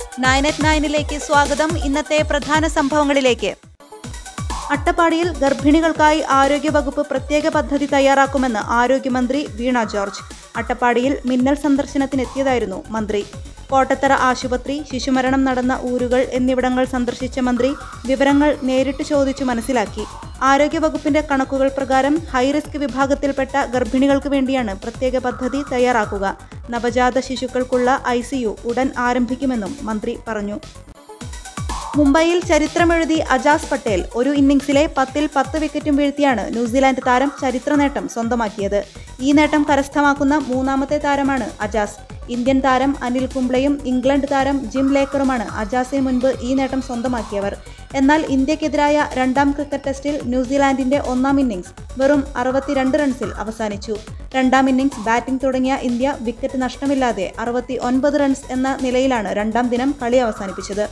nine at നയനിലേക്ക് സ്വാഗതം ഇന്നത്തെ പ്രധാന സംഭവങ്ങളിലേക്ക് അട്ടപ്പാടിയിൽ ഗർഭിണികൾക്കായി ആരോഗ്യവകുപ്പ് പ്രത്യേക പദ്ധതി തയ്യാറാക്കുമെന്ന് ആരോഗ്യമന്ത്രി വീണ ജോർജ് അട്ടപ്പാടിയിൽ മിന്നൽ സന്ദർശനത്തിനെത്തിയതായിരുന്നു മന്ത്രി കോട്ടത്തറ ആശുപത്രി ശിശുമരണം നടന്ന ഊരുകൾ എന്നിവിടങ്ങൾ സന്ദർശിച്ച മന്ത്രി വിവരങ്ങൾ നേരിട്ട് ചോദിച്ചു മനസ്സിലാക്കി ആരോഗ്യവകുപ്പിന്റെ കണക്കുകൾ പ്രകാരം ഹൈറിസ്ക് വിഭാഗത്തിൽപ്പെട്ട ഗർഭിണികൾക്ക് വേണ്ടിയാണ് പ്രത്യേക പദ്ധതി തയ്യാറാക്കുക നവജാത ശിശുക്കൾക്കുള്ള ഐ ഉടൻ ആരംഭിക്കുമെന്നും മന്ത്രി പറഞ്ഞു മുംബൈയിൽ ചരിത്രമെഴുതി അജാസ് പട്ടേൽ ഒരു ഇന്നിംഗ്സിലെ പത്തിൽ പത്ത് വിക്കറ്റും വീഴ്ത്തിയാണ് ന്യൂസിലാൻഡ് താരം ചരിത്ര നേട്ടം സ്വന്തമാക്കിയത് ഈ നേട്ടം കരസ്ഥമാക്കുന്ന മൂന്നാമത്തെ താരമാണ് അജാസ് ഇന്ത്യൻ താരം അനിൽ കുംബ്ലയും ഇംഗ്ലണ്ട് താരം ജിം ലേക്കറുമാണ് അജാസിന് മുൻപ് ഈ നേട്ടം സ്വന്തമാക്കിയവർ എന്നാൽ ഇന്ത്യക്കെതിരായ രണ്ടാം ക്രിക്കറ്റ് ടെസ്റ്റിൽ ന്യൂസിലാൻഡിന്റെ ഒന്നാം ഇന്നിംഗ്സ് വെറും അറുപത്തിരണ്ട് റൺസിൽ അവസാനിച്ചു രണ്ടാം ഇന്നിംഗ്സ് ബാറ്റിംഗ് തുടങ്ങിയ ഇന്ത്യ വിക്കറ്റ് നഷ്ടമില്ലാതെ അറുപത്തി ഒൻപത് റൺസ് എന്ന നിലയിലാണ് രണ്ടാം ദിനം കളി അവസാനിപ്പിച്ചത്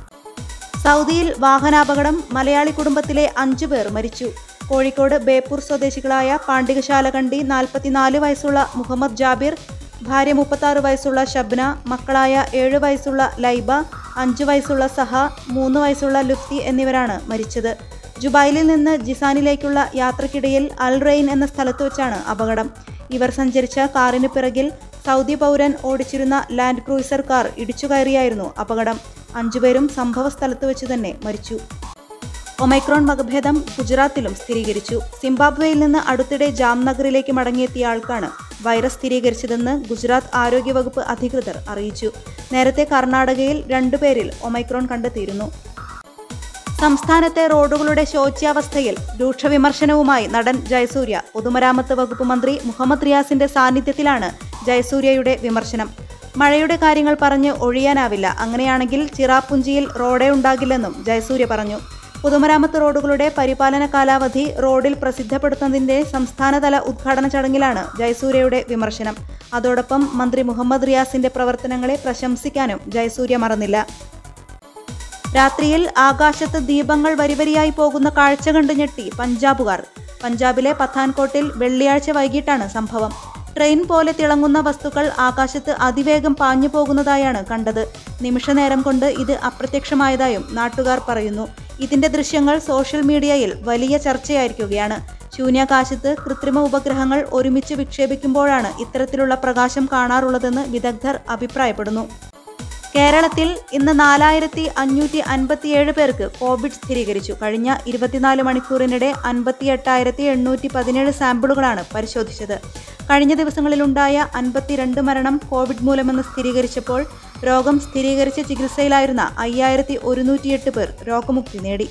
സൗദിയിൽ വാഹനാപകടം മലയാളി കുടുംബത്തിലെ അഞ്ചു പേർ മരിച്ചു കോഴിക്കോട് ബേപ്പൂർ സ്വദേശികളായ പാണ്ഡികശാല കണ്ടി നാൽപ്പത്തിനാല് വയസ്സുള്ള മുഹമ്മദ് ജാബിർ ഭാര്യ മുപ്പത്താറ് വയസ്സുള്ള ഷബ്ന മക്കളായ ഏഴ് വയസ്സുള്ള ലൈബ അഞ്ചു വയസ്സുള്ള സഹ മൂന്ന് വയസ്സുള്ള ലുഫ്തി എന്നിവരാണ് മരിച്ചത് ജുബൈലിൽ നിന്ന് ജിസാനിലേക്കുള്ള യാത്രക്കിടയിൽ അൽ റെയിൻ എന്ന സ്ഥലത്ത് വെച്ചാണ് അപകടം ഇവർ സഞ്ചരിച്ച കാറിന് പിറകിൽ സൗദി പൗരൻ ഓടിച്ചിരുന്ന ലാൻഡ് ക്രൂയിസർ കാർ ഇടിച്ചുകയറിയായിരുന്നു അപകടം അഞ്ചുപേരും സംഭവ സ്ഥലത്ത് വെച്ച് തന്നെ മരിച്ചു ഒമൈക്രോൺ വകഭേദം ഗുജറാത്തിലും സ്ഥിരീകരിച്ചു സിംബാബ്വേയിൽ നിന്ന് അടുത്തിടെ ജാംനഗറിലേക്ക് മടങ്ങിയെത്തിയ ആൾക്കാണ് വൈറസ് സ്ഥിരീകരിച്ചതെന്ന് ഗുജറാത്ത് ആരോഗ്യവകുപ്പ് അധികൃതർ അറിയിച്ചു നേരത്തെ കർണാടകയിൽ രണ്ടുപേരിൽ ഒമൈക്രോൺ കണ്ടെത്തിയിരുന്നു സംസ്ഥാനത്തെ റോഡുകളുടെ ശോച്യാവസ്ഥയിൽ രൂക്ഷ വിമർശനവുമായി നടൻ ജയസൂര്യ പൊതുമരാമത്ത് വകുപ്പ് മന്ത്രി മുഹമ്മദ് റിയാസിന്റെ സാന്നിധ്യത്തിലാണ് ജയസൂര്യയുടെ വിമർശനം മഴയുടെ കാര്യങ്ങൾ പറഞ്ഞ് ഒഴിയാനാവില്ല അങ്ങനെയാണെങ്കിൽ ചിറാപ്പുഞ്ചിയിൽ റോഡേ ഉണ്ടാകില്ലെന്നും ജയസൂര്യ പറഞ്ഞു പൊതുമരാമത്ത് റോഡുകളുടെ പരിപാലന കാലാവധി റോഡിൽ പ്രസിദ്ധപ്പെടുത്തുന്നതിന്റെ സംസ്ഥാനതല ഉദ്ഘാടന ചടങ്ങിലാണ് ജയസൂര്യയുടെ വിമർശനം അതോടൊപ്പം മന്ത്രി മുഹമ്മദ് റിയാസിന്റെ പ്രവർത്തനങ്ങളെ പ്രശംസിക്കാനും ജയസൂര്യ മറന്നില്ല രാത്രിയിൽ ആകാശത്ത് ദീപങ്ങൾ വരിവരിയായി പോകുന്ന കാഴ്ച കണ്ടു ഞെട്ടി പഞ്ചാബുകാർ പഞ്ചാബിലെ പത്താൻകോട്ടിൽ വെള്ളിയാഴ്ച വൈകിട്ടാണ് സംഭവം ട്രെയിൻ പോലെ തിളങ്ങുന്ന വസ്തുക്കൾ ആകാശത്ത് അതിവേഗം പാഞ്ഞു പോകുന്നതായാണ് കണ്ടത് നിമിഷനേരം കൊണ്ട് ഇത് അപ്രത്യക്ഷമായതായും നാട്ടുകാർ പറയുന്നു ഇതിന്റെ ദൃശ്യങ്ങൾ സോഷ്യൽ മീഡിയയിൽ വലിയ ചർച്ചയായിരിക്കുകയാണ് ശൂന്യാകാശത്ത് കൃത്രിമ ഉപഗ്രഹങ്ങൾ ഒരുമിച്ച് വിക്ഷേപിക്കുമ്പോഴാണ് ഇത്തരത്തിലുള്ള പ്രകാശം കാണാറുള്ളതെന്ന് വിദഗ്ധർ അഭിപ്രായപ്പെടുന്നു കേരളത്തിൽ ഇന്ന് നാലായിരത്തി അഞ്ഞൂറ്റി അൻപത്തിയേഴ് പേർക്ക് കോവിഡ് സ്ഥിരീകരിച്ചു കഴിഞ്ഞ ഇരുപത്തിനാല് മണിക്കൂറിനിടെ അൻപത്തി എട്ടായിരത്തി എണ്ണൂറ്റി പതിനേഴ് സാമ്പിളുകളാണ് പരിശോധിച്ചത് കഴിഞ്ഞ ദിവസങ്ങളിലുണ്ടായ അൻപത്തിരണ്ട് മരണം കോവിഡ് മൂലമെന്ന് സ്ഥിരീകരിച്ചപ്പോൾ രോഗം സ്ഥിരീകരിച്ച് ചികിത്സയിലായിരുന്ന അയ്യായിരത്തി ഒരുന്നൂറ്റിയെട്ട് പേർ രോഗമുക്തി നേടി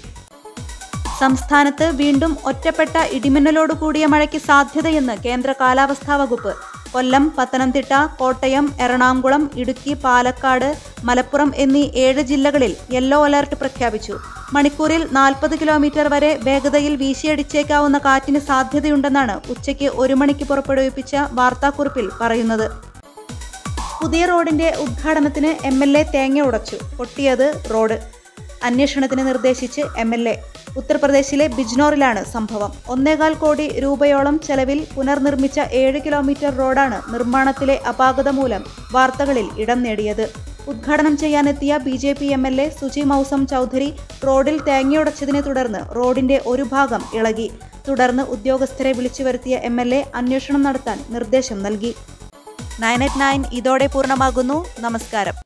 സംസ്ഥാനത്ത് വീണ്ടും ഒറ്റപ്പെട്ട ഇടിമിന്നലോട് കൂടിയ മഴയ്ക്ക് സാധ്യതയെന്ന് കേന്ദ്ര കാലാവസ്ഥാ വകുപ്പ് കൊല്ലം പത്തനംതിട്ട കോട്ടയം എറണാകുളം ഇടുക്കി പാലക്കാട് മലപ്പുറം എന്നീ ഏഴ് ജില്ലകളിൽ യെല്ലോ അലർട്ട് പ്രഖ്യാപിച്ചു മണിക്കൂറിൽ നാൽപ്പത് കിലോമീറ്റർ വരെ വേഗതയിൽ വീശിയടിച്ചേക്കാവുന്ന കാറ്റിന് സാധ്യതയുണ്ടെന്നാണ് ഉച്ചയ്ക്ക് ഒരു മണിക്ക് പുറപ്പെടുവിപ്പിച്ച വാർത്താക്കുറിപ്പിൽ പറയുന്നത് പുതിയ റോഡിന്റെ ഉദ്ഘാടനത്തിന് എം എൽ എ തേങ്ങ ഉടച്ചു പൊട്ടിയത് റോഡ് അന്വേഷണത്തിന് നിർദ്ദേശിച്ച് എം എൽ എ ഉത്തർപ്രദേശിലെ ബിജ്നോറിലാണ് സംഭവം ഒന്നേകാൽ കോടി രൂപയോളം ചെലവിൽ പുനർനിർമ്മിച്ച ഏഴ് കിലോമീറ്റർ റോഡാണ് നിർമ്മാണത്തിലെ അപാകത മൂലം വാർത്തകളിൽ ഇടം നേടിയത് ഉദ്ഘാടനം ചെയ്യാനെത്തിയ B J P M L A Suchi Mausam Chaudhary റോഡിൽ തേങ്ങയുടച്ചതിനെ തുടർന്ന് റോഡിന്റെ ഒരു ഭാഗം ഇളകി തുടർന്ന് ഉദ്യോഗസ്ഥരെ വിളിച്ചു വരുത്തിയ എം എൽ എ അന്വേഷണം നടത്താൻ നിർദ്ദേശം നൽകി നയൻ എറ്റ് നയൻ ഇതോടെ പൂർണ്ണമാകുന്നു നമസ്കാരം